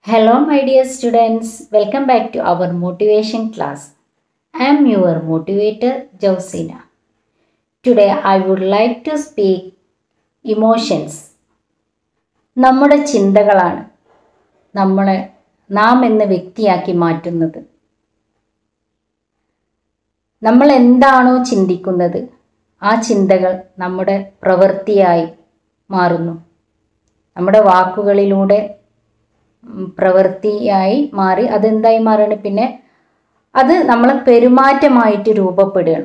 Hello, my dear students. Welcome back to our motivation class. I am your motivator, Josina. Today, I would like to speak emotions. നമ്മുടെ ചിന്തകളാണ് നമ്മളെ നാം എന്ന വ്യക്തിയാക്കി മാറ്റുന്നത് നമ്മൾ എന്താണോ ചിന്തിക്കുന്നത് ആ ചിന്തകൾ നമ്മുടെ പ്രവൃത്തിയായി മാറുന്നു നമ്മുടെ വാക്കുകളിലൂടെ ഉം, പ്രവൃത്തിയായി മാറി അതെന്തായി മാറുകയാണ് പിന്നെ അത് നമ്മളെ പെരുമാറ്റമായിട്ട് രൂപപ്പെടുകയാണ്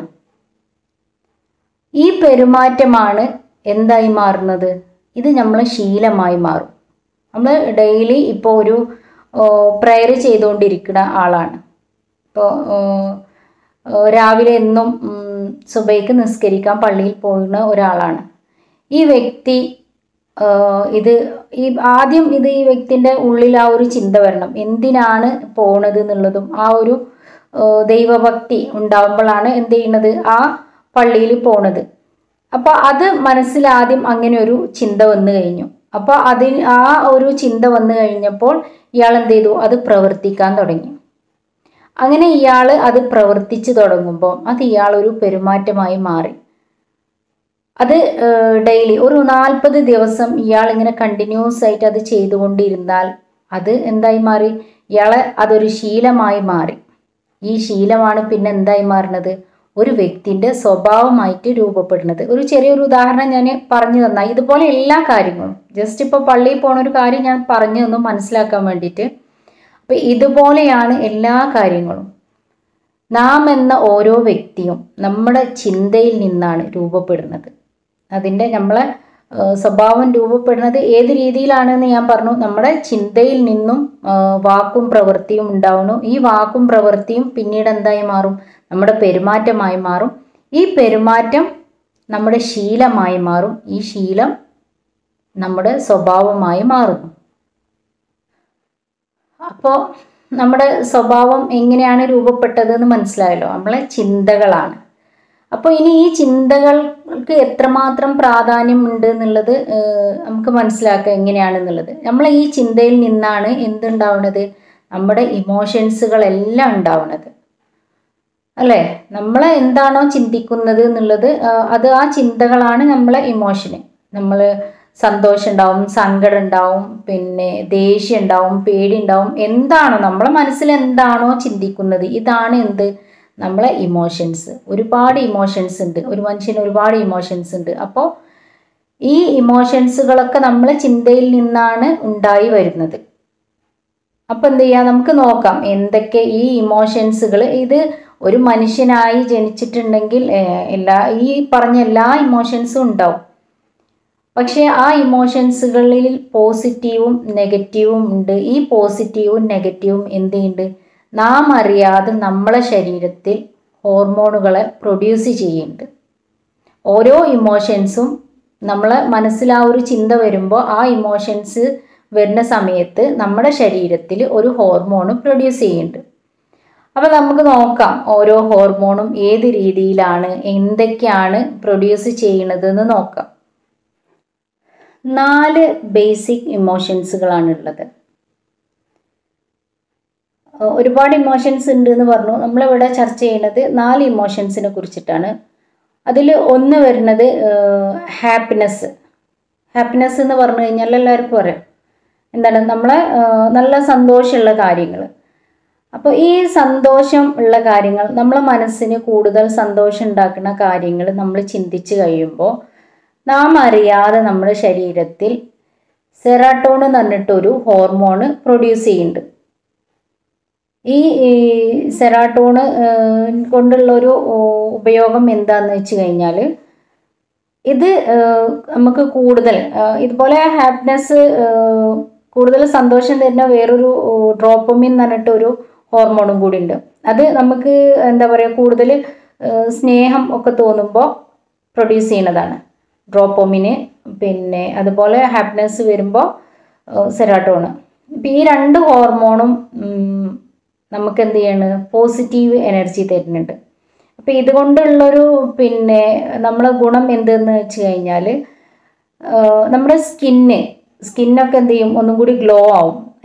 ഈ പെരുമാറ്റമാണ് എന്തായി മാറുന്നത് ഇത് നമ്മൾ ശീലമായി മാറും നമ്മൾ ഡെയിലി ഇപ്പോൾ ഒരു പ്രയർ ചെയ്തുകൊണ്ടിരിക്കുന്ന ആളാണ് ഇപ്പോൾ രാവിലെ എന്നും ഉം, സുബൈക്ക് നിസ്കരിക്കാൻ പള്ളിയിൽ പോകുന്ന ഒരാളാണ് ഈ വ്യക്തി ആ, ഇത് ഈ ആദ്യം ഇത് ഈ വ്യക്തിൻ്റെ ഉള്ളിൽ ആ ഒരു ചിന്ത വരണം എന്തിനാണ് പോണത് എന്നുള്ളതും ആ ഒരു ആ, ദൈവഭക്തി ഉണ്ടാവുമ്പോഴാണ് എന്ത് ചെയ്യുന്നത് ആ പള്ളിയിൽ പോണത് അപ്പോൾ അത് മനസ്സിൽ ആദ്യം അങ്ങനെ ഒരു ചിന്ത വന്നു കഴിഞ്ഞു അപ്പോൾ അതിന് ആ ഒരു ചിന്ത വന്നു കഴിഞ്ഞപ്പോൾ ഇയാൾ എന്ത് ചെയ്തു അത് പ്രവർത്തിക്കാൻ തുടങ്ങി അങ്ങനെ ഇയാൾ അത് പ്രവർത്തിച്ചു തുടങ്ങുമ്പോൾ അത് ഇയാൾ ഒരു പെരുമാറ്റമായി മാറി അത് ഡെയിലി ഒരു നാൽപ്പത് ദിവസം ഇയാൾ ഇങ്ങനെ കണ്ടിന്യൂസ് ആയിട്ട് അത് ചെയ്തുകൊണ്ടിരുന്നാൽ അത് എന്തായി മാറി ഇയാളെ അതൊരു ശീലമായി മാറി ഈ ശീലമാണ് പിന്നെ എന്തായി മാറുന്നത് ഒരു വ്യക്തിൻ്റെ സ്വഭാവമായിട്ട് രൂപപ്പെടുന്നത് ഒരു ചെറിയൊരു ഉദാഹരണം ഞാൻ പറഞ്ഞു തന്ന ഇതുപോലെ എല്ലാ കാര്യങ്ങളും ജസ്റ്റ് ഇപ്പോൾ പള്ളിയിൽ പോണ ഒരു കാര്യം ഞാൻ പറഞ്ഞു തന്നു മനസ്സിലാക്കാൻ വേണ്ടിയിട്ട് അപ്പം ഇതുപോലെയാണ് എല്ലാ കാര്യങ്ങളും നാം എന്ന ഓരോ വ്യക്തിയും നമ്മുടെ ചിന്തയിൽ നിന്നാണ് രൂപപ്പെടുന്നത് അതിൻ്റെ നമ്മളെ ആ, സ്വഭാവം രൂപപ്പെടുന്നത് ഏത് രീതിയിലാണെന്ന് ഞാൻ പറഞ്ഞു നമ്മുടെ ചിന്തയിൽ നിന്നും ആ, വാക്കും പ്രവൃത്തിയും ഉണ്ടാവുന്നു ഈ വാക്കും പ്രവൃത്തിയും പിന്നീട് എന്തായി മാറും നമ്മുടെ പെരുമാറ്റമായി മാറും ഈ പെരുമാറ്റം നമ്മുടെ ശീലമായി മാറും ഈ ശീലം നമ്മുടെ സ്വഭാവമായി മാറുന്നു അപ്പോൾ നമ്മുടെ സ്വഭാവം എങ്ങനെയാണ് രൂപപ്പെട്ടത് എന്ന് മനസ്സിലായല്ലോ നമ്മളെ ചിന്തകളാണ് അപ്പോൾ ഇനി ഈ ചിന്തകൾക്ക് എത്രമാത്രം പ്രാധാന്യം ഉണ്ട് എന്നുള്ളത് ഏഹ്, നമുക്ക് മനസ്സിലാക്കുക എങ്ങനെയാണെന്നുള്ളത് നമ്മൾ ഈ ചിന്തയിൽ നിന്നാണ് എന്തുണ്ടാവുന്നത് നമ്മുടെ ഇമോഷൻസുകളെല്ലാം ഉണ്ടാവുന്നത് അല്ലേ നമ്മൾ എന്താണോ ചിന്തിക്കുന്നത് എന്നുള്ളത് ആ, അത് ആ ചിന്തകളാണ് നമ്മളെ ഇമോഷന് നമ്മൾ സന്തോഷം ഉണ്ടാവും സങ്കടം ഉണ്ടാവും പിന്നെ ദേഷ്യം ഉണ്ടാവും പേടി ഉണ്ടാവും എന്താണോ നമ്മളെ മനസ്സിൽ എന്താണോ ചിന്തിക്കുന്നത് ഇതാണ് എന്ത് നമ്മളെ ഇമോഷൻസ് ഒരുപാട് ഇമോഷൻസ് ഉണ്ട് ഒരു മനുഷ്യന് ഒരുപാട് ഇമോഷൻസ് ഉണ്ട് അപ്പോൾ ഈ ഇമോഷൻസുകളൊക്കെ നമ്മളെ ചിന്തയിൽ നിന്നാണ് ഉണ്ടായി വരുന്നത് അപ്പം എന്ത് ചെയ്യാം നമുക്ക് നോക്കാം എന്തൊക്കെ ഈ ഇമോഷൻസുകൾ ഇത് ഒരു മനുഷ്യനായി ജനിച്ചിട്ടുണ്ടെങ്കിൽ ഏഹ്, എല്ലാ ഈ പറഞ്ഞ എല്ലാ ഇമോഷൻസും ഉണ്ടാവും പക്ഷേ ആ ഇമോഷൻസുകളിൽ പോസിറ്റീവും നെഗറ്റീവും ഉണ്ട് ഈ പോസിറ്റീവും നെഗറ്റീവും എന്തുണ്ട് നാം അറിയാതെ നമ്മളെ ശരീരത്തിൽ ഹോർമോണുകളെ പ്രൊഡ്യൂസ് ചെയ്യുന്നുണ്ട് ഓരോ ഇമോഷൻസും നമ്മളെ മനസ്സിൽ ആ ഒരു ചിന്ത വരുമ്പോൾ ആ ഇമോഷൻസ് വരുന്ന സമയത്ത് നമ്മുടെ ശരീരത്തിൽ ഒരു ഹോർമോൺ പ്രൊഡ്യൂസ് ചെയ്യുന്നുണ്ട് അപ്പോൾ നമുക്ക് നോക്കാം ഓരോ ഹോർമോണും ഏത് രീതിയിലാണ് എന്തൊക്കെയാണ് പ്രൊഡ്യൂസ് ചെയ്യുന്നതെന്ന് നോക്കാം നാല് ബേസിക് ഇമോഷൻസുകളാണ് ഉള്ളത് ഏഹ് ഒരുപാട് ഇമോഷൻസ് ഉണ്ട് എന്ന് പറഞ്ഞു നമ്മളിവിടെ ചർച്ച ചെയ്യുന്നത് നാല് ഇമോഷൻസിനെ കുറിച്ചിട്ടാണ് അതിൽ ഒന്ന് വരുന്നത് ഹാപ്പിനെസ് ഹാപ്പിനെസ് എന്ന് പറഞ്ഞു കഴിഞ്ഞാൽ എല്ലാവർക്കും അറിയാം എന്താണ് നമ്മളെ ഏഹ് നല്ല സന്തോഷമുള്ള കാര്യങ്ങൾ അപ്പോൾ ഈ സന്തോഷം ഉള്ള കാര്യങ്ങൾ നമ്മളെ മനസ്സിന് കൂടുതൽ സന്തോഷം ഉണ്ടാക്കുന്ന കാര്യങ്ങൾ നമ്മൾ ചിന്തിച്ച് കഴിയുമ്പോൾ നാം അറിയാതെ നമ്മുടെ ശരീരത്തിൽ സെറാട്ടോൺ എന്ന് പറഞ്ഞിട്ടൊരു ഹോർമോണ് പ്രൊഡ്യൂസ് ചെയ്യുന്നുണ്ട് ഈ ഈ സെറാട്ടോണ് കൊണ്ടുള്ളൊരു ഓ, ഉപയോഗം എന്താന്ന് വെച്ച് കഴിഞ്ഞാൽ ഇത് ഏഹ്, നമുക്ക് കൂടുതൽ ഏഹ്, ഇതുപോലെ ഹാപ്പിനെസ് കൂടുതൽ സന്തോഷം തരുന്ന വേറൊരു ഡ്രോപ്പമിൻ എന്ന് പറഞ്ഞിട്ട് ഒരു ഹോർമോണും കൂടി ഉണ്ട് അത് നമുക്ക് എന്താ പറയുക കൂടുതൽ ഏഹ്, സ്നേഹം ഒക്കെ തോന്നുമ്പോൾ പ്രൊഡ്യൂസ് ചെയ്യുന്നതാണ് ഡ്രോപ്പോമിന് പിന്നെ അതുപോലെ ഹാപ്പിനെസ് വരുമ്പോൾ സെറാട്ടോണ് ഇപ്പം ഈ രണ്ട് ഹോർമോണും ഉം, നമുക്ക് എന്ത് ചെയ്യാണ് പോസിറ്റീവ് എനർജി തരുന്നുണ്ട് അപ്പം ഇതുകൊണ്ടുള്ളൊരു പിന്നെ നമ്മളെ ഗുണം എന്തെന്ന് വെച്ച് കഴിഞ്ഞാൽ നമ്മുടെ സ്കിന്ന് സ്കിന്നൊക്കെ എന്ത് ചെയ്യും ഒന്നും കൂടി ഗ്ലോ ആവും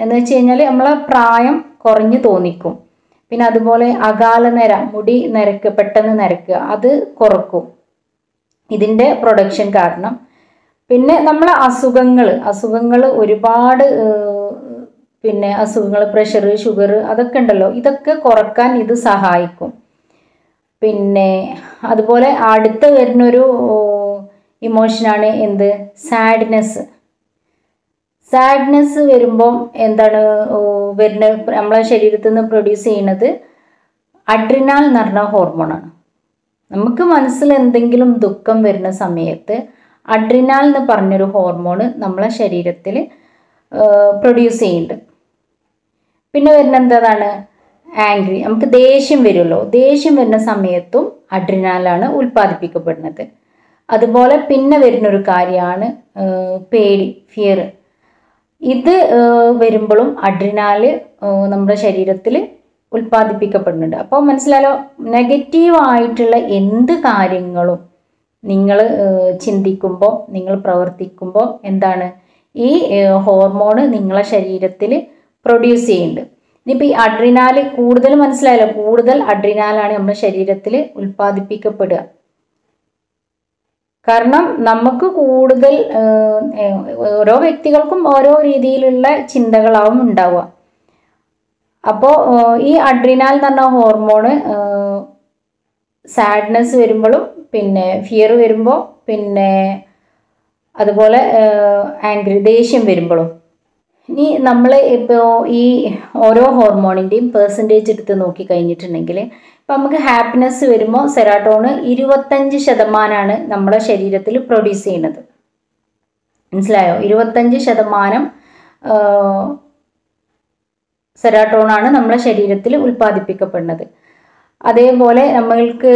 എന്ന് വെച്ച് കഴിഞ്ഞാൽ നമ്മളെ പ്രായം കുറഞ്ഞു തോന്നിക്കും പിന്നെ അതുപോലെ അകാല നിര മുടി നിരക്ക് പെട്ടെന്ന് നിരക്കുക അത് കുറക്കും ഇതിൻ്റെ പ്രൊഡക്ഷൻ കാരണം പിന്നെ നമ്മളെ അസുഖങ്ങൾ അസുഖങ്ങൾ ഒരുപാട് ഏഹ്, പിന്നെ അസുഖങ്ങൾ പ്രഷർ ഷുഗർ അതൊക്കെ ഉണ്ടല്ലോ ഇതൊക്കെ കുറക്കാൻ ഇത് സഹായിക്കും പിന്നെ അതുപോലെ അടുത്ത് വരുന്നൊരു ഇമോഷനാണ് എന്ത് സാഡ്നെസ് സാഡ്നെസ് വരുമ്പം എന്താണ് ഓ, വരുന്ന നമ്മളെ ശരീരത്തിൽ നിന്ന് പ്രൊഡ്യൂസ് ചെയ്യുന്നത് അഡ്രിനാൽ എന്ന് പറഞ്ഞ ഹോർമോണാണ് നമുക്ക് മനസ്സിൽ എന്തെങ്കിലും ദുഃഖം വരുന്ന സമയത്ത് അഡ്രിനാൽ എന്ന് പറഞ്ഞൊരു ഹോർമോണ് നമ്മളെ ശരീരത്തിൽ പ്രൊഡ്യൂസ് ചെയ്യുന്നുണ്ട് പിന്നെ വരുന്ന എന്താണ് ആംഗ്രി നമുക്ക് ദേഷ്യം വരുമല്ലോ ദേഷ്യം വരുന്ന സമയത്തും അഡ്രിനാലാണ് ഉൽപ്പാദിപ്പിക്കപ്പെടുന്നത് അതുപോലെ പിന്നെ വരുന്നൊരു കാര്യമാണ് ഏഹ്, പേടി ഫിയർ ഇത് ഏഹ്, വരുമ്പോഴും അഡ്രിനാല് ഏഹ്, നമ്മുടെ ശരീരത്തിൽ ഉൽപ്പാദിപ്പിക്കപ്പെടുന്നുണ്ട് അപ്പോൾ മനസ്സിലാലോ നെഗറ്റീവ് ആയിട്ടുള്ള എന്ത് കാര്യങ്ങളും നിങ്ങൾ ചിന്തിക്കുമ്പോൾ നിങ്ങൾ പ്രവർത്തിക്കുമ്പോൾ എന്താണ് ഈ ഹോർമോണ് നിങ്ങളെ ശരീരത്തിൽ പ്രൊഡ്യൂസ് ചെയ്യുന്നുണ്ട് ഇനിയിപ്പോൾ ഈ അഡ്രിനാല് കൂടുതൽ മനസ്സിലായല്ലോ കൂടുതൽ അഡ്രിനാലാണ് നമ്മുടെ ശരീരത്തിൽ ഉൽപ്പാദിപ്പിക്കപ്പെടുക കാരണം നമുക്ക് കൂടുതൽ ഏഹ്, ഏഹ്, ഓരോ വ്യക്തികൾക്കും ഓരോ രീതിയിലുള്ള ചിന്തകളാവും ഉണ്ടാവുക അപ്പോൾ ഈ അഡ്രിനാൽ എന്ന് പറഞ്ഞ ഹോർമോണ് സാഡ്നെസ് വരുമ്പോഴും പിന്നെ ഫിയർ വരുമ്പോൾ പിന്നെ അതുപോലെ ആംഗ്രി ദേഷ്യം വരുമ്പോഴും ഇനി നമ്മൾ ഇപ്പോൾ ഈ ഓരോ ഹോർമോണിൻ്റെയും പേഴ്സൻറ്റേജ് എടുത്ത് നോക്കി കഴിഞ്ഞിട്ടുണ്ടെങ്കിൽ ഇപ്പം നമുക്ക് ഹാപ്പിനെസ് വരുമ്പോൾ സെറാട്ടോണ് ഇരുപത്തഞ്ച് ശതമാനമാണ് നമ്മുടെ ശരീരത്തിൽ പ്രൊഡ്യൂസ് ചെയ്യുന്നത് മനസ്സിലായോ ഇരുപത്തഞ്ച് ശതമാനം സെറാട്ടോണാണ് നമ്മുടെ ശരീരത്തിൽ ഉൽപ്പാദിപ്പിക്കപ്പെടുന്നത് അതേപോലെ നമ്മൾക്ക്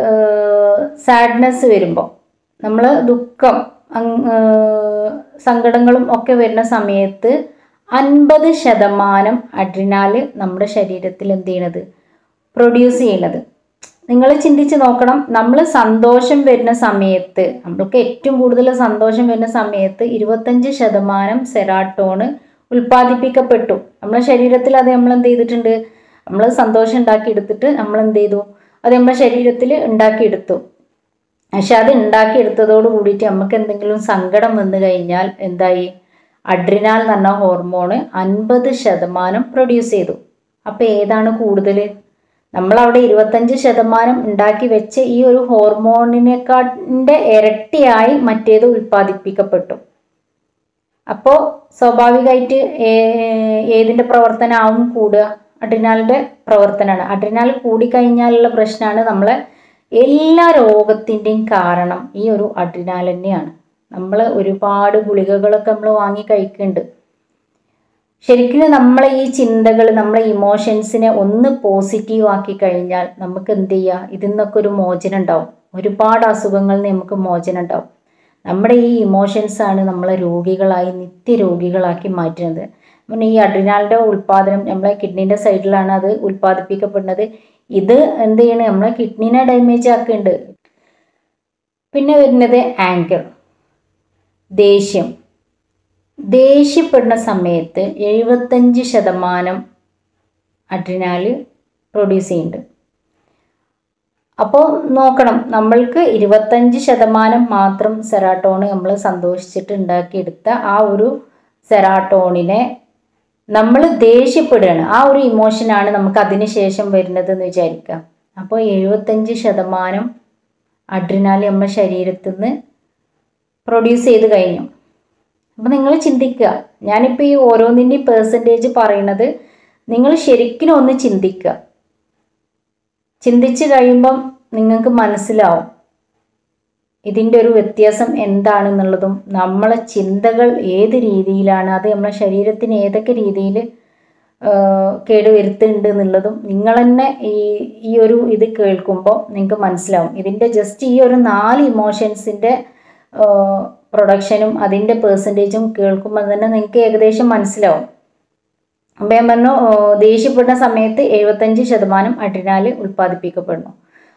സാഡ്നെസ് വരുമ്പോൾ നമ്മൾ ദുഃഖം അങ്- ഏഹ് സങ്കടങ്ങളും ഒക്കെ വരുന്ന സമയത്ത് അൻപത് ശതമാനം അഡ്രിനാല് നമ്മുടെ ശരീരത്തിൽ എന്ത് ചെയ്യണത് പ്രൊഡ്യൂസ് ചെയ്യണത് നിങ്ങൾ ചിന്തിച്ച് നോക്കണം നമ്മൾ സന്തോഷം വരുന്ന സമയത്ത് നമ്മൾക്ക് ഏറ്റവും കൂടുതൽ സന്തോഷം വരുന്ന സമയത്ത് ഇരുപത്തഞ്ച് ശതമാനം സെറാട്ടോണ് ഉൽപ്പാദിപ്പിക്കപ്പെട്ടു നമ്മുടെ ശരീരത്തിൽ അത് നമ്മൾ എന്ത് ചെയ്തിട്ടുണ്ട് നമ്മൾ സന്തോഷം ഉണ്ടാക്കി എടുത്തിട്ട് നമ്മൾ എന്ത് ചെയ്തു അത് നമ്മുടെ ശരീരത്തിൽ ഉണ്ടാക്കിയെടുത്തു പക്ഷെ അത് ഉണ്ടാക്കിയെടുത്തതോട് കൂടിയിട്ട് നമുക്ക് എന്തെങ്കിലും സങ്കടം വന്നു കഴിഞ്ഞാൽ എന്തായി അഡ്രിനാൽ എന്ന് പറഞ്ഞ ഹോർമോണ് അൻപത് ശതമാനം പ്രൊഡ്യൂസ് ചെയ്തു അപ്പോൾ ഏതാണ് കൂടുതൽ നമ്മളവിടെ ഇരുപത്തഞ്ച് ശതമാനം ഉണ്ടാക്കി വെച്ച ഈ ഒരു ഹോർമോണിനെക്കാട്ടിൻ്റെ ഇരട്ടിയായി മറ്റേത് ഉൽപ്പാദിപ്പിക്കപ്പെട്ടു അപ്പോൾ സ്വാഭാവികമായിട്ട് ഏ- ഏതിൻ്റെ പ്രവർത്തനമാവും കൂടുക അഡ്രിനാലിൻ്റെ പ്രവർത്തനമാണ് അഡ്രിനാൽ കൂടിക്കഴിഞ്ഞാലുള്ള പ്രശ്നമാണ് നമ്മളെ എല്ലാ രോഗത്തിൻ്റെയും കാരണം ഈ ഒരു അഡ്രിനാൽ തന്നെയാണ് നമ്മൾ ഒരുപാട് ഗുളികകളൊക്കെ നമ്മൾ വാങ്ങി കഴിക്കുന്നുണ്ട് ശരിക്കും നമ്മളെ ഈ ചിന്തകൾ നമ്മളെ ഇമോഷൻസിനെ ഒന്ന് പോസിറ്റീവ് ആക്കി കഴിഞ്ഞാൽ നമുക്ക് എന്ത് ചെയ്യുക ഇതിൽ നിന്നൊക്കെ ഒരു മോചനം ഉണ്ടാവും ഒരുപാട് അസുഖങ്ങളിൽ നിന്ന് നമുക്ക് മോചനം ഉണ്ടാവും നമ്മുടെ ഈ ഇമോഷൻസ് ആണ് നമ്മളെ രോഗികളായി നിത്യരോഗികളാക്കി മാറ്റുന്നത് പിന്നെ ഈ അഡ്രിനാലിൻ്റെ ഉൽപ്പാദനം നമ്മളെ കിഡ്നീൻ്റെ സൈഡിലാണ് അത് ഉൽപ്പാദിപ്പിക്കപ്പെടുന്നത് ഇത് എന്ത് ചെയ്യണം നമ്മളെ കിഡ്നീനെ ഡാമേജ് ആക്കുന്നുണ്ട് പിന്നെ വരുന്നത് ആങ്കർ ദേഷ്യം ദേഷ്യപ്പെടുന്ന സമയത്ത് എഴുപത്തഞ്ച് ശതമാനം അഡ്രിനാല് പ്രൊഡ്യൂസ് ചെയ്യുന്നുണ്ട് അപ്പോൾ നോക്കണം നമ്മൾക്ക് ഇരുപത്തഞ്ച് ശതമാനം മാത്രം സെറാട്ടോണ് നമ്മൾ സന്തോഷിച്ചിട്ട് ഉണ്ടാക്കിയെടുത്ത ആ ഒരു സെറാട്ടോണിനെ നമ്മൾ ദേഷ്യപ്പെടുകയാണ് ആ ഒരു ഇമോഷനാണ് നമുക്ക് അതിന് ശേഷം വരുന്നത് എന്ന് വിചാരിക്കുക അപ്പോൾ എഴുപത്തഞ്ച് ശതമാനം അഡ്രിനാൽ നമ്മുടെ ശരീരത്തിൽ നിന്ന് പ്രൊഡ്യൂസ് ചെയ്ത് കഴിഞ്ഞു അപ്പോൾ നിങ്ങൾ ചിന്തിക്കുക ഞാനിപ്പോൾ ഈ ഓരോന്നിൻ്റെയും പേഴ്സൻറ്റേജ് പറയുന്നത് നിങ്ങൾ ശരിക്കും ഒന്ന് ചിന്തിക്കുക ചിന്തിച്ച് കഴിയുമ്പം നിങ്ങൾക്ക് മനസ്സിലാവും ഇതിൻ്റെ ഒരു വ്യത്യാസം എന്താണെന്നുള്ളതും നമ്മളെ ചിന്തകൾ ഏത് രീതിയിലാണ് അത് നമ്മുടെ ശരീരത്തിന് ഏതൊക്കെ രീതിയിൽ കേടുവരുത്തുന്നുണ്ട് എന്നുള്ളതും നിങ്ങൾ തന്നെ ഈ ഈ ഒരു ഇത് കേൾക്കുമ്പോൾ നിങ്ങൾക്ക് മനസ്സിലാവും ഇതിൻ്റെ ജസ്റ്റ് ഈ ഒരു നാല് ഇമോഷൻസിൻ്റെ പ്രൊഡക്ഷനും അതിൻ്റെ പേഴ്സൻറ്റേജും കേൾക്കുമ്പോൾ തന്നെ നിങ്ങൾക്ക് ഏകദേശം മനസ്സിലാവും അപ്പം ഞാൻ പറഞ്ഞു ഓ, ദേഷ്യപ്പെടുന്ന സമയത്ത് എഴുപത്തഞ്ച് ശതമാനം അഡ്രിനാല് ഉൽപ്പാദിപ്പിക്കപ്പെടുന്നു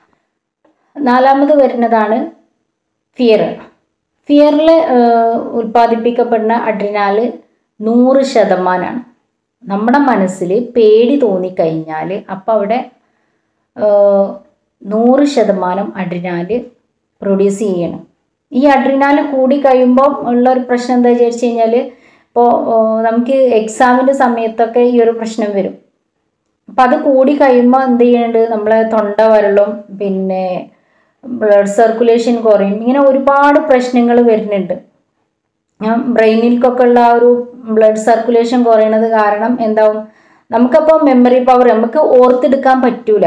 നാലാമത് വരുന്നതാണ് ഫിയർ ഫിയറിൽ ഉൽപ്പാദിപ്പിക്കപ്പെടുന്ന അഡ്രിനാല് നൂറ് ശതമാനമാണ് നമ്മുടെ മനസ്സിൽ പേടി തോന്നിക്കഴിഞ്ഞാൽ അപ്പം അവിടെ ഏഹ്, നൂറ് ശതമാനം അഡ്രിനാല് പ്രൊഡ്യൂസ് ചെയ്യണം ഈ അഡ്രിനാല് കൂടി കഴിയുമ്പോൾ ഉള്ള ഒരു പ്രശ്നം എന്താ വിചാരിച്ചു കഴിഞ്ഞാൽ ഇപ്പോൾ നമുക്ക് എക്സാമിൻ്റെ സമയത്തൊക്കെ ഈ ഒരു പ്രശ്നം വരും അപ്പം അത് കൂടി കഴിയുമ്പോൾ എന്ത് ചെയ്യുന്നുണ്ട് നമ്മളെ തൊണ്ട വരളും പിന്നെ ബ്ലഡ് സർക്കുലേഷൻ കുറയും ഇങ്ങനെ ഒരുപാട് പ്രശ്നങ്ങൾ വരുന്നുണ്ട് ഞാൻ ബ്രെയിനിൽക്കൊക്കെ ഉള്ള ആ ഒരു ബ്ലഡ് സർക്കുലേഷൻ കുറയണത് കാരണം എന്താവും നമുക്കപ്പോൾ മെമ്മറി പവർ നമുക്ക് ഓർത്തെടുക്കാൻ പറ്റൂല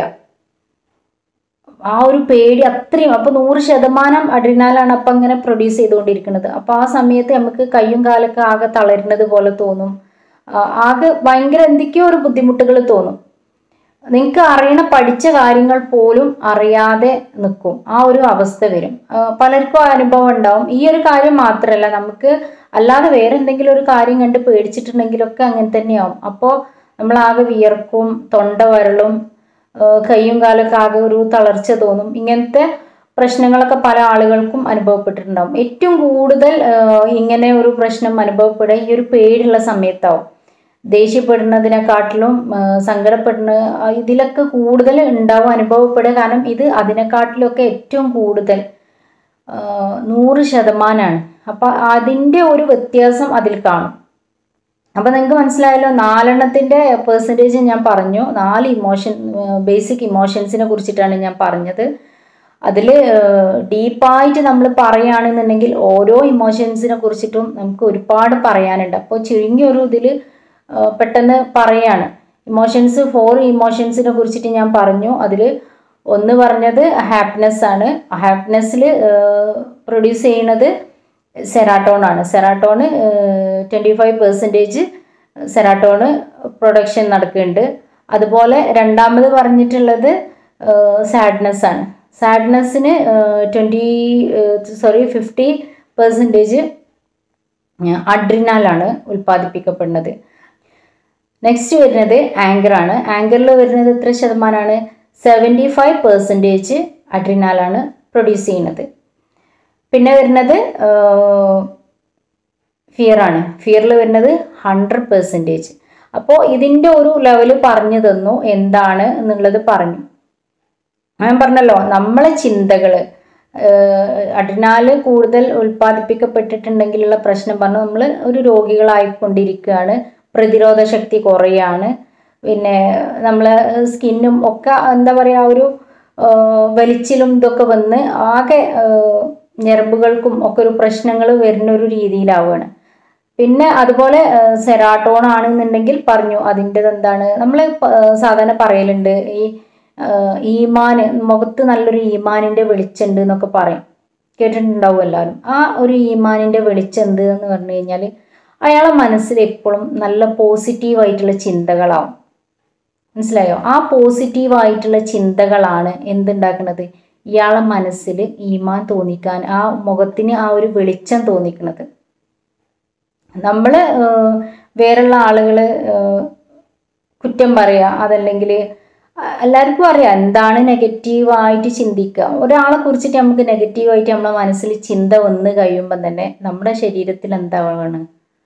ആ ഒരു പേടി അത്രയും അപ്പോൾ നൂറ് ശതമാനം അഡ്രിനാലാണ് അപ്പം അങ്ങനെ പ്രൊഡ്യൂസ് ചെയ്തുകൊണ്ടിരിക്കുന്നത് അപ്പോൾ ആ സമയത്ത് നമുക്ക് കയ്യും കാലൊക്കെ ആകെ തളരുന്നത് പോലെ തോന്നും ആ, ആകെ ഭയങ്കര എന്തൊക്കെയോ ഒരു ബുദ്ധിമുട്ടുകൾ തോന്നും നിങ്ങൾക്ക് അറിയണ പഠിച്ച കാര്യങ്ങൾ പോലും അറിയാതെ നിൽക്കും ആ ഒരു അവസ്ഥ വരും ആ, പലർക്കും ആ അനുഭവം ഉണ്ടാവും ഈ ഒരു കാര്യം മാത്രമല്ല നമുക്ക് അല്ലാതെ വേറെ എന്തെങ്കിലും ഒരു കാര്യം കണ്ട് പേടിച്ചിട്ടുണ്ടെങ്കിലൊക്കെ അങ്ങനെ തന്നെയാവും അപ്പോൾ നമ്മൾ ആകെ വിയർക്കും തൊണ്ട വരളും ആ, കയ്യും കാലൊക്കെ ആകെ ഒരു തളർച്ച തോന്നും ഇങ്ങനത്തെ പ്രശ്നങ്ങളൊക്കെ പല ആളുകൾക്കും അനുഭവപ്പെട്ടിട്ടുണ്ടാവും ഏറ്റവും കൂടുതൽ ആ, ഇങ്ങനെ ഒരു പ്രശ്നം അനുഭവപ്പെടുക ഈ ഒരു പേടിയുള്ള സമയത്താവും ദേഷ്യപ്പെടുന്നതിനെക്കാട്ടിലും ആ, സങ്കടപ്പെടുന്ന ആ, ഇതിലൊക്കെ കൂടുതൽ ഉണ്ടാവും അനുഭവപ്പെടുക കാരണം ഇത് അതിനെക്കാട്ടിലൊക്കെ ഏറ്റവും കൂടുതൽ ആ, നൂറ് ശതമാനമാണ് അപ്പം അതിൻ്റെ ഒരു വ്യത്യാസം അതിൽ കാണും അപ്പം നിങ്ങൾക്ക് മനസ്സിലായല്ലോ നാലെണ്ണത്തിൻ്റെ പെർസെൻറ്റേജ് ഞാൻ പറഞ്ഞു നാല് ഇമോഷൻ ബേസിക് ഇമോഷൻസിനെ കുറിച്ചിട്ടാണ് ഞാൻ പറഞ്ഞത് അതിൽ ഡീപ്പായിട്ട് നമ്മൾ പറയുകയാണെന്നുണ്ടെങ്കിൽ ഓരോ ഇമോഷൻസിനെ കുറിച്ചിട്ടും നമുക്ക് ഒരുപാട് പറയാനുണ്ട് അപ്പോൾ ചുരുങ്ങിയൊരു ഇതിൽ പെട്ടെന്ന് പറയാണ് ഇമോഷൻസ് ഫോർ ഇമോഷൻസിനെ കുറിച്ചിട്ട് ഞാൻ പറഞ്ഞു അതിൽ ഒന്ന് പറഞ്ഞത് ഹാപ്പിനെസ് ആണ് ഹാപ്പിനെസ്സിൽ പ്രൊഡ്യൂസ് ചെയ്യുന്നത് സെറാട്ടോൺ ആണ് serotonin twenty five percentage serotonin production നടക്കുന്നുണ്ട് അതുപോലെ രണ്ടാമത് പറഞ്ഞിട്ടുള്ളത് സാഡ്നെസ് ആണ് സാഡ്നെസ്സിന് ട്വൻറ്റി സോറി ഫിഫ്റ്റി പെർസെൻറ്റേജ് അഡ്രിനാലാണ് ഉൽപ്പാദിപ്പിക്കപ്പെടുന്നത് നെക്സ്റ്റ് വരുന്നത് ആങ്കർ ആണ് ആങ്കറിൽ വരുന്നത് എത്ര ശതമാനമാണ് സെവൻറ്റി ഫൈവ് പെർസെൻറ്റേജ് അഡ്രിനാലാണ് പ്രൊഡ്യൂസ് ചെയ്യുന്നത് പിന്നെ വരുന്നത് ഫിയർ ആണ് ഫിയറിൽ വരുന്നത് ഹൺഡ്രഡ് പെർസെൻറ്റേജ് അപ്പോൾ ഇതിൻ്റെ ഒരു ലെവൽ പറഞ്ഞു തന്നു എന്താണ് എന്നുള്ളത് പറഞ്ഞു ഞാൻ പറഞ്ഞല്ലോ നമ്മളെ ചിന്തകൾ അഡിനാല് കൂടുതൽ ഉൽപ്പാദിപ്പിക്കപ്പെട്ടിട്ടുണ്ടെങ്കിലുള്ള പ്രശ്നം പറഞ്ഞു നമ്മൾ ഒരു രോഗികളായിക്കൊണ്ടിരിക്കുകയാണ് പ്രതിരോധ ശക്തി കുറയാണ് പിന്നെ നമ്മളെ സ്കിന്നും ഒക്കെ എന്താ പറയുക ഒരു ആ, വലിച്ചിലും ഇതൊക്കെ വന്ന് ആകെ ആ, ഞരമ്പുകൾക്കും ഒക്കെ ഒരു പ്രശ്നങ്ങൾ വരുന്ന ഒരു രീതിയിലാവുകയാണ് പിന്നെ അതുപോലെ സെറാട്ടോൺ ആണെന്നുണ്ടെങ്കിൽ പറഞ്ഞു അതിൻ്റെത് എന്താണ് നമ്മൾ സാധാരണ പറയലുണ്ട് ഈ ആ, ഈമാന് മുഖത്ത് നല്ലൊരു ഈമാനിൻ്റെ വെളിച്ചമുണ്ട് എന്നൊക്കെ പറയും കേട്ടിട്ടുണ്ടാവും എല്ലാവരും ആ ഒരു ഈമാനിൻ്റെ വെളിച്ചം എന്ത് എന്ന് പറഞ്ഞു കഴിഞ്ഞാൽ അയാളെ മനസ്സിൽ എപ്പോഴും നല്ല പോസിറ്റീവായിട്ടുള്ള ചിന്തകളാവും മനസ്സിലായോ ആ പോസിറ്റീവായിട്ടുള്ള ചിന്തകളാണ് എന്തുണ്ടാക്കുന്നത് ഇയാളെ മനസ്സിൽ ഈമാൻ തോന്നിക്കാൻ ആ മുഖത്തിന് ആ ഒരു വെളിച്ചം തോന്നിക്കുന്നത് നമ്മൾ വേറുള്ള ആളുകൾ കുറ്റം പറയുക അതല്ലെങ്കിൽ എല്ലാവർക്കും അറിയാം എന്താണ് നെഗറ്റീവായിട്ട് ചിന്തിക്കുക ഒരാളെ കുറിച്ചിട്ട് നമുക്ക് നെഗറ്റീവായിട്ട് നമ്മുടെ മനസ്സിൽ ചിന്ത വന്ന് കഴിയുമ്പം തന്നെ നമ്മുടെ ശരീരത്തിൽ എന്താണ്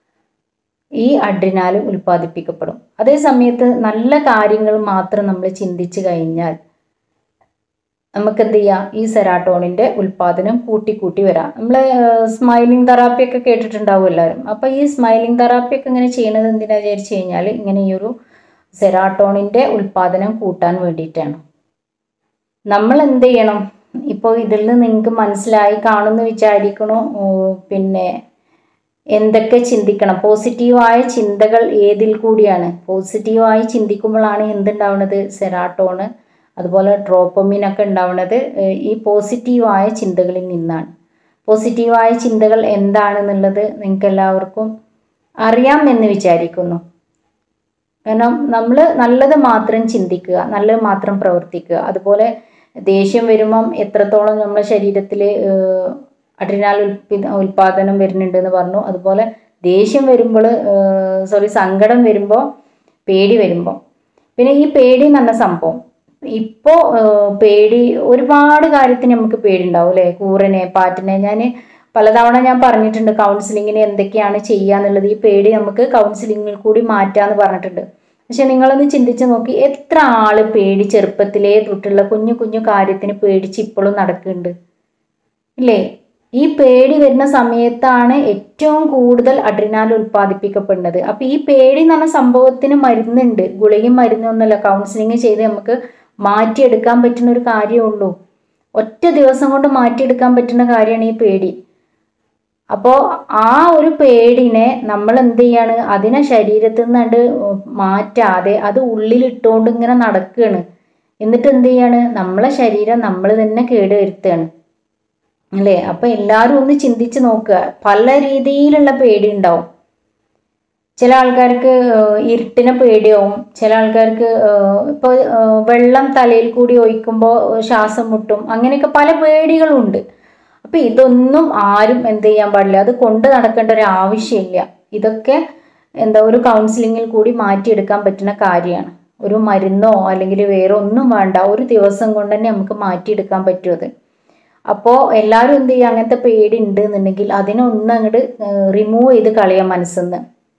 ഈ അഡ്രിനാൽ ഉൽപ്പാദിപ്പിക്കപ്പെടും അതേ സമയത്ത് നല്ല കാര്യങ്ങൾ മാത്രം നമ്മൾ ചിന്തിച്ചു കഴിഞ്ഞാൽ നമുക്ക് എന്ത് ചെയ്യാം ഈ സെറാട്ടോണിൻ്റെ ഉൽപ്പാദനം കൂട്ടി കൂട്ടി വരാം നമ്മൾ സ്മൈലിംഗ് തെറാപ്പി ഒക്കെ കേട്ടിട്ടുണ്ടാവും എല്ലാവരും അപ്പോൾ ഈ സ്മൈലിംഗ് തെറാപ്പി ഒക്കെ ഇങ്ങനെ ചെയ്യുന്നത് എന്തിനാ വിചാരിച്ചു കഴിഞ്ഞാൽ ഇങ്ങനെ ഈ ഒരു സെറാട്ടോണിൻ്റെ ഉൽപ്പാദനം കൂട്ടാൻ വേണ്ടിയിട്ടാണ് നമ്മൾ എന്ത് ചെയ്യണം ഇപ്പോൾ ഇതിൽ നിന്ന് നിങ്ങൾക്ക് മനസ്സിലായി കാണുമെന്ന് വിചാരിക്കണോ ഓ, പിന്നെ എന്തൊക്കെ ചിന്തിക്കണം പോസിറ്റീവായ ചിന്തകൾ ഏതിൽ കൂടിയാണ് പോസിറ്റീവായി ചിന്തിക്കുമ്പോഴാണ് എന്തുണ്ടാവുന്നത് സെറാട്ടോണ് അതുപോലെ ഡ്രോപ്പമിൻ ഒക്കെ ഉണ്ടാവുന്നത് ഏഹ് ഈ പോസിറ്റീവായ ചിന്തകളിൽ നിന്നാണ് പോസിറ്റീവായ ചിന്തകൾ എന്താണെന്നുള്ളത് നിങ്ങൾക്ക് എല്ലാവർക്കും അറിയാം എന്ന് വിചാരിക്കുന്നു കാരണം നമ്മൾ നല്ലത് മാത്രം ചിന്തിക്കുക നല്ലത് മാത്രം പ്രവർത്തിക്കുക അതുപോലെ ദേഷ്യം വരുമ്പം എത്രത്തോളം നമ്മുടെ ശരീരത്തിൽ അഡ്രിനാൽ ഉൽപ്പി ഉൽപാദനം വരുന്നുണ്ട് എന്ന് പറഞ്ഞു അതുപോലെ ദേഷ്യം വരുമ്പോൾ സോറി സങ്കടം വരുമ്പോൾ പേടി വരുമ്പോൾ പിന്നെ ഈ പേടി എന്ന് പറഞ്ഞ സംഭവം ഇപ്പോൾ പേടി ഒരുപാട് കാര്യത്തിന് നമുക്ക് പേടി ഉണ്ടാവും അല്ലേ കൂറനെ പാറ്റിനെ ഞാൻ പലതവണ ഞാൻ പറഞ്ഞിട്ടുണ്ട് കൗൺസിലിങ്ങിന് എന്തൊക്കെയാണ് ചെയ്യുക എന്നുള്ളത് ഈ പേടി നമുക്ക് കൗൺസിലിങ്ങിൽ കൂടി മാറ്റാന്ന് പറഞ്ഞിട്ടുണ്ട് പക്ഷെ നിങ്ങളൊന്ന് ചിന്തിച്ച് നോക്കി എത്ര ആള് പേടി ചെറുപ്പത്തിലേ തൊട്ടുള്ള കുഞ്ഞു കുഞ്ഞു കാര്യത്തിന് പേടിച്ച് ഇപ്പോഴും നടക്കുന്നുണ്ട് ഇല്ലേ ഈ പേടി വരുന്ന സമയത്താണ് ഏറ്റവും കൂടുതൽ അഡ്രിനാൽ ഉൽപ്പാദിപ്പിക്കപ്പെടുന്നത് അപ്പൊ ഈ പേടി എന്ന് പറഞ്ഞ സംഭവത്തിന് മരുന്നുണ്ട് ഗുളികയും മരുന്നൊന്നുമല്ല കൗൺസിലിംഗ് ചെയ്ത് നമുക്ക് മാറ്റിയെടുക്കാൻ പറ്റുന്ന ഒരു കാര്യമുള്ളൂ ഒറ്റ ദിവസം കൊണ്ട് മാറ്റിയെടുക്കാൻ പറ്റുന്ന കാര്യമാണ് ഈ പേടി അപ്പോൾ ആ ഒരു പേടിനെ നമ്മൾ എന്ത് ചെയ്യാണ് അതിനെ ശരീരത്തിൽ നിന്നുണ്ട് മാറ്റാതെ അത് ഉള്ളിലിട്ടുകൊണ്ട് ഇങ്ങനെ നടക്കുകയാണ് എന്നിട്ട് എന്ത് ചെയ്യാണ് നമ്മളെ ശരീരം നമ്മൾ തന്നെ കേടുവരുത്തുകയാണ് അല്ലേ അപ്പൊ എല്ലാവരും ഒന്ന് ചിന്തിച്ച് നോക്കുക പല രീതിയിലുള്ള പേടി ഉണ്ടാവും ചില ആൾക്കാർക്ക് ഏഹ്, ഇരുട്ടിനെ പേടിയാവും ചില ആൾക്കാർക്ക് ഏഹ്, ഇപ്പൊ ഏഹ്, വെള്ളം തലയിൽ കൂടി ഒഴിക്കുമ്പോൾ ശ്വാസം മുട്ടും അങ്ങനെയൊക്കെ പല പേടികളും ഉണ്ട് അപ്പൊ ഇതൊന്നും ആരും എന്ത് ചെയ്യാൻ പാടില്ല അത് കൊണ്ട് നടക്കേണ്ട ഒരു ആവശ്യമില്ല ഇതൊക്കെ എന്താ ഒരു കൗൺസിലിങ്ങിൽ കൂടി മാറ്റിയെടുക്കാൻ പറ്റുന്ന കാര്യമാണ് ഒരു മരുന്നോ അല്ലെങ്കിൽ വേറെ ഒന്നും വേണ്ട ഒരു ദിവസം കൊണ്ട് തന്നെ നമുക്ക് മാറ്റിയെടുക്കാൻ പറ്റും അത് അപ്പോൾ എല്ലാവരും എന്ത് ചെയ്യുക അങ്ങനത്തെ പേടി ഉണ്ട് എന്നുണ്ടെങ്കിൽ അതിനെ ഒന്ന് അങ്ങോട്ട് റിമൂവ് ചെയ്ത് കളയാം മനസ്സിന്ന്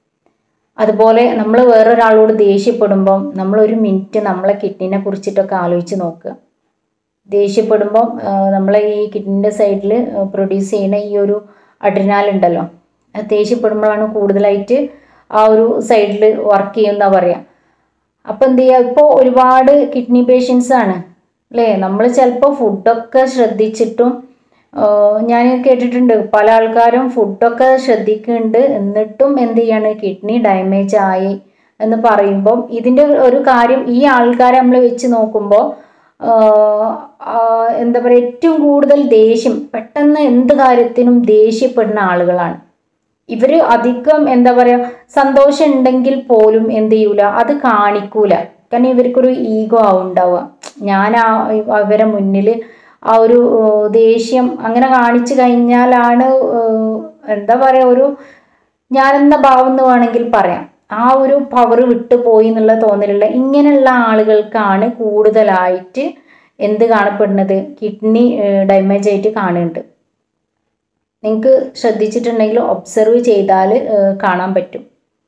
അതുപോലെ നമ്മൾ വേറൊരാളോട് ദേഷ്യപ്പെടുമ്പം നമ്മൾ ഒരു മിനിറ്റ് നമ്മളെ കിഡ്നിനെ കുറിച്ചിട്ടൊക്കെ ആലോചിച്ച് നോക്കുക ദേഷ്യപ്പെടുമ്പം ആ, നമ്മളെ ഈ കിഡ്നിൻ്റെ സൈഡിൽ പ്രൊഡ്യൂസ് ചെയ്യുന്ന ഈ ഒരു അഡ്രിനാൽ ഉണ്ടല്ലോ അത് ദേഷ്യപ്പെടുമ്പോഴാണ് കൂടുതലായിട്ട് ആ ഒരു സൈഡിൽ വർക്ക് ചെയ്യുന്ന പറയാം അപ്പം എന്ത് ചെയ്യുക ഇപ്പോൾ ഒരുപാട് കിഡ്നി പേഷ്യൻസ് ആണ് അല്ലേ നമ്മൾ ചിലപ്പോൾ ഫുഡൊക്കെ ശ്രദ്ധിച്ചിട്ടും ആഹ് ഞാൻ കേട്ടിട്ടുണ്ട് പല ആൾക്കാരും ഫുഡൊക്കെ ശ്രദ്ധിക്കുന്നുണ്ട് എന്നിട്ടും എന്ത് ചെയ്യാണ് കിഡ്നി ഡാമേജ് ആയി എന്ന് പറയുമ്പം ഇതിൻ്റെ ഒരു കാര്യം ഈ ആൾക്കാരെ നമ്മൾ വെച്ച് നോക്കുമ്പോൾ ആഹ് ആഹ് എന്താ പറയുക ഏറ്റവും കൂടുതൽ ദേഷ്യം പെട്ടെന്ന് എന്ത് കാര്യത്തിനും ദേഷ്യപ്പെടുന്ന ആളുകളാണ് ഇവര് അധികം എന്താ പറയാ സന്തോഷം ഉണ്ടെങ്കിൽ പോലും എന്ത് ചെയ്യൂല അത് കാണിക്കൂല കാരണം ഇവർക്കൊരു ഈഗോ ആവും ഉണ്ടാവുക ഞാൻ ആ അവരെ മുന്നിൽ ആ ഒരു ഏഹ്, ദേഷ്യം അങ്ങനെ കാണിച്ചു കഴിഞ്ഞാലാണ് ഏഹ്, എന്താ പറയാ ഒരു ഞാനെന്ന ഭാവം എന്ന് വേണമെങ്കിൽ പറയാം ആ ഒരു പവർ വിട്ടുപോയി എന്നുള്ള തോന്നലുള്ള ഇങ്ങനെയുള്ള ആളുകൾക്കാണ് കൂടുതലായിട്ട് എന്ത് കാണപ്പെടുന്നത് കിഡ്നി ഡാമേജ് ആയിട്ട് കാണുന്നുണ്ട് നിങ്ങൾക്ക് ശ്രദ്ധിച്ചിട്ടുണ്ടെങ്കിൽ ഒബ്സർവ് ചെയ്താൽ കാണാൻ പറ്റും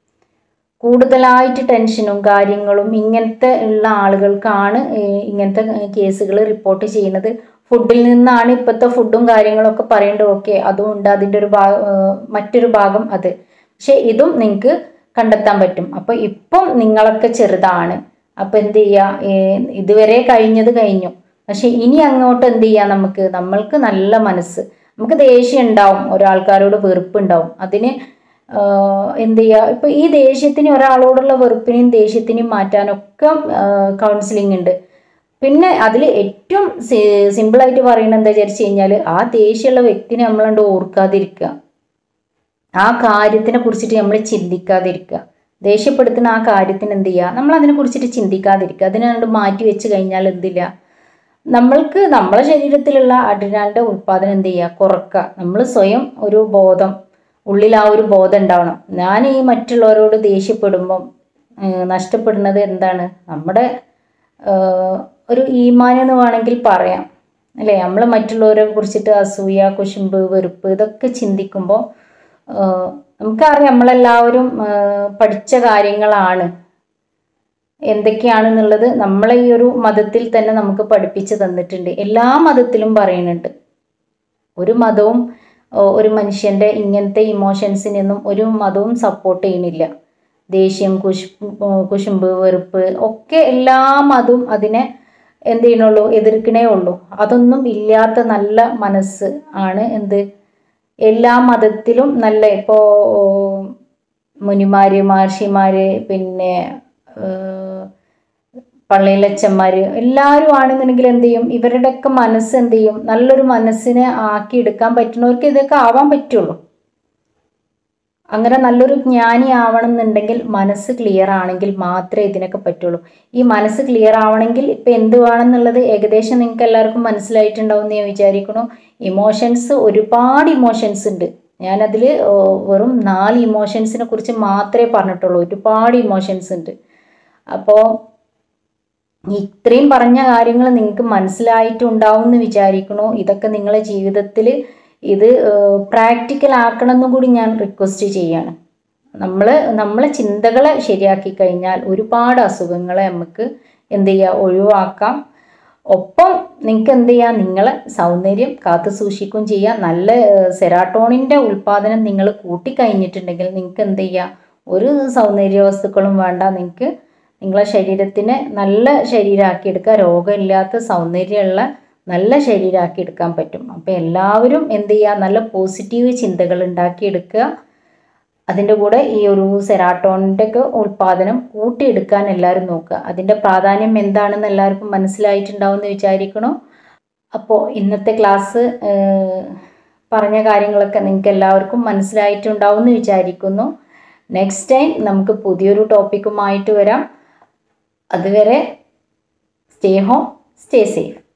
കൂടുതലായിട്ട് ടെൻഷനും കാര്യങ്ങളും ഇങ്ങനത്തെ ഉള്ള ആളുകൾക്കാണ് ഏഹ്, ഇങ്ങനത്തെ കേസുകൾ റിപ്പോർട്ട് ചെയ്യുന്നത് ഫുഡിൽ നിന്നാണ് ഇപ്പോഴത്തെ ഫുഡും കാര്യങ്ങളൊക്കെ പറയേണ്ടത് ഓക്കെ അതുകൊണ്ട് അതിൻ്റെ ഒരു ഭാഗം മറ്റൊരു ഭാഗം അത് പക്ഷെ ഇതും നിങ്ങൾക്ക് കണ്ടെത്താൻ പറ്റും അപ്പോൾ ഇപ്പം നിങ്ങളൊക്കെ ചെറുതാണ് അപ്പം എന്ത് ചെയ്യുക ഏഹ്, ഇതുവരെ കഴിഞ്ഞത് കഴിഞ്ഞു പക്ഷെ ഇനി അങ്ങോട്ട് എന്ത് ചെയ്യാം നമുക്ക് നമ്മൾക്ക് നല്ല മനസ്സ് നമുക്ക് ദേഷ്യം ഉണ്ടാവും ഒരാൾക്കാരോട് വെറുപ്പ് ഉണ്ടാവും അതിന് ആഹ് എന്ത് ചെയ്യുക ഇപ്പൊ ഈ ദേഷ്യത്തിന് ഒരാളോടുള്ള വെറുപ്പിനെയും ദേഷ്യത്തിനെയും മാറ്റാനൊക്കെ കൗൺസിലിംഗ് ഉണ്ട് പിന്നെ അതിൽ ഏറ്റവും സിമ്പിൾ ആയിട്ട് പറയുന്നത് എന്താ വിചാരിച്ചു കഴിഞ്ഞാൽ ആ ദേഷ്യമുള്ള വ്യക്തിനെ നമ്മളണ്ട് ഓർക്കാതിരിക്കുക ആ കാര്യത്തിനെ കുറിച്ചിട്ട് നമ്മൾ ചിന്തിക്കാതിരിക്കുക ദേഷ്യപ്പെടുത്തുന്ന ആ കാര്യത്തിന് എന്ത് ചെയ്യുക നമ്മൾ അതിനെ കുറിച്ചിട്ട് ചിന്തിക്കാതിരിക്കുക അതിനെ കണ്ട് മാറ്റി വെച്ച് കഴിഞ്ഞാൽ എന്തില്ല നമ്മൾക്ക് നമ്മളെ ശരീരത്തിലുള്ള അഡ്രിനാലിൻ്റെ ഉൽപ്പാദനം എന്ത് ചെയ്യുക കുറക്കുക നമ്മൾ സ്വയം ഒരു ബോധം ഉള്ളിൽ ആ ഒരു ബോധം ഉണ്ടാവണം ഞാൻ ഈ മറ്റുള്ളവരോട് ദേഷ്യപ്പെടുമ്പം ഏഹ്, നഷ്ടപ്പെടുന്നത് എന്താണ് നമ്മുടെ ഏഹ്, ഒരു ഈമാൻ എന്ന് വേണമെങ്കിൽ പറയാം അല്ലേ നമ്മൾ മറ്റുള്ളവരെ കുറിച്ചിട്ട് അസൂയ കുശുമ്പ് വെറുപ്പ് ഇതൊക്കെ ചിന്തിക്കുമ്പോൾ ഏഹ്, നമുക്കറിയാം നമ്മളെല്ലാവരും ഏഹ്, പഠിച്ച കാര്യങ്ങളാണ് എന്തൊക്കെയാണെന്നുള്ളത് നമ്മളെ ഈ ഒരു മതത്തിൽ തന്നെ നമുക്ക് പഠിപ്പിച്ച് തന്നിട്ടുണ്ട് എല്ലാ മതത്തിലും പറയുന്നുണ്ട് ഒരു മതവും ഓ, ഒരു മനുഷ്യന്റെ ഇങ്ങനത്തെ ഇമോഷൻസിനൊന്നും ഒരു മതവും സപ്പോർട്ട് ചെയ്യണില്ല ദേഷ്യം കുശ് കുശുമ്പ് വെറുപ്പ് ഒക്കെ എല്ലാ മതവും അതിനെ എന്ത് ചെയ്യണുള്ളൂ എതിർക്കണേ ഉള്ളൂ അതൊന്നും ഇല്ലാത്ത നല്ല മനസ്സ് ആണ് എന്ത് എല്ലാ മതത്തിലും നല്ല ഇപ്പോൾ മുനിമാര് മഹർഷിമാര് പിന്നെ ഏഹ്, പള്ളിയിലച്ചന്മാര് എല്ലാവരും ആണെന്നുണ്ടെങ്കിൽ എന്ത് ചെയ്യും ഇവരുടെയൊക്കെ മനസ്സ് എന്ത് ചെയ്യും നല്ലൊരു മനസ്സിനെ ആക്കി എടുക്കാൻ പറ്റുന്നവർക്ക് ഇതൊക്കെ ആവാൻ പറ്റുള്ളൂ അങ്ങനെ നല്ലൊരു ജ്ഞാനി ആവണം എന്നുണ്ടെങ്കിൽ മനസ്സ് ക്ലിയർ ആണെങ്കിൽ മാത്രമേ ഇതിനൊക്കെ പറ്റുള്ളൂ ഈ മനസ്സ് ക്ലിയർ ആവണമെങ്കിൽ ഇപ്പം എന്ത് വേണമെന്നുള്ളത് ഏകദേശം നിങ്ങൾക്ക് എല്ലാവർക്കും മനസ്സിലായിട്ടുണ്ടാവും എന്ന് ഞാൻ വിചാരിക്കണു ഇമോഷൻസ് ഒരുപാട് ഇമോഷൻസ് ഉണ്ട് ഞാനതിൽ വെറും നാല് ഇമോഷൻസിനെ കുറിച്ച് മാത്രമേ പറഞ്ഞിട്ടുള്ളൂ ഒരുപാട് ഇമോഷൻസ് ഉണ്ട് അപ്പോൾ ഇത്രയും പറഞ്ഞ കാര്യങ്ങൾ നിങ്ങൾക്ക് മനസ്സിലായിട്ടുണ്ടാവും എന്ന് വിചാരിക്കണു ഇതൊക്കെ നിങ്ങളെ ജീവിതത്തിൽ ഇത് പ്രാക്ടിക്കൽ ആക്കണം എന്നും കൂടി ഞാൻ റിക്വസ്റ്റ് ചെയ്യാണ് നമ്മൾ നമ്മളെ ചിന്തകളെ ശരിയാക്കി കഴിഞ്ഞാൽ ഒരുപാട് അസുഖങ്ങളെ നമുക്ക് എന്ത് ചെയ്യുക ഒഴിവാക്കാം ഒപ്പം നിങ്ങൾക്ക് എന്ത് ചെയ്യാം നിങ്ങളെ സൗന്ദര്യം കാത്തു സൂക്ഷിക്കുകയും ചെയ്യാം നല്ല സെറാട്ടോണിൻ്റെ ഉൽപ്പാദനം നിങ്ങൾ കൂട്ടിക്കഴിഞ്ഞിട്ടുണ്ടെങ്കിൽ നിങ്ങൾക്ക് എന്ത് ചെയ്യാം ഒരു സൗന്ദര്യ വസ്തുക്കളും വേണ്ട നിങ്ങൾക്ക് നിങ്ങളെ ശരീരത്തിനെ നല്ല ശരീരമാക്കി എടുക്കുക രോഗമില്ലാത്ത സൗന്ദര്യമുള്ള നല്ല ശരീരമാക്കി എടുക്കാൻ പറ്റും അപ്പോൾ എല്ലാവരും എന്ത് ചെയ്യുക നല്ല പോസിറ്റീവ് ചിന്തകൾ ഉണ്ടാക്കിയെടുക്കുക അതിൻ്റെ കൂടെ ഈ ഒരു സെറാട്ടോണിൻ്റെ ഒക്കെ ഉൽപ്പാദനം കൂട്ടിയെടുക്കാൻ എല്ലാവരും നോക്കുക അതിൻ്റെ പ്രാധാന്യം എന്താണെന്ന് എല്ലാവർക്കും മനസ്സിലായിട്ടുണ്ടാവും എന്ന് വിചാരിക്കണു അപ്പോൾ ഇന്നത്തെ ക്ലാസ് പറഞ്ഞ കാര്യങ്ങളൊക്കെ നിങ്ങൾക്ക് എല്ലാവർക്കും മനസ്സിലായിട്ടുണ്ടാവും എന്ന് വിചാരിക്കുന്നു നെക്സ്റ്റ് ടൈം നമുക്ക് പുതിയൊരു ടോപ്പിക്കുമായിട്ട് വരാം അതുവരെ സ്റ്റേ ഹോം സ്റ്റേ സേഫ്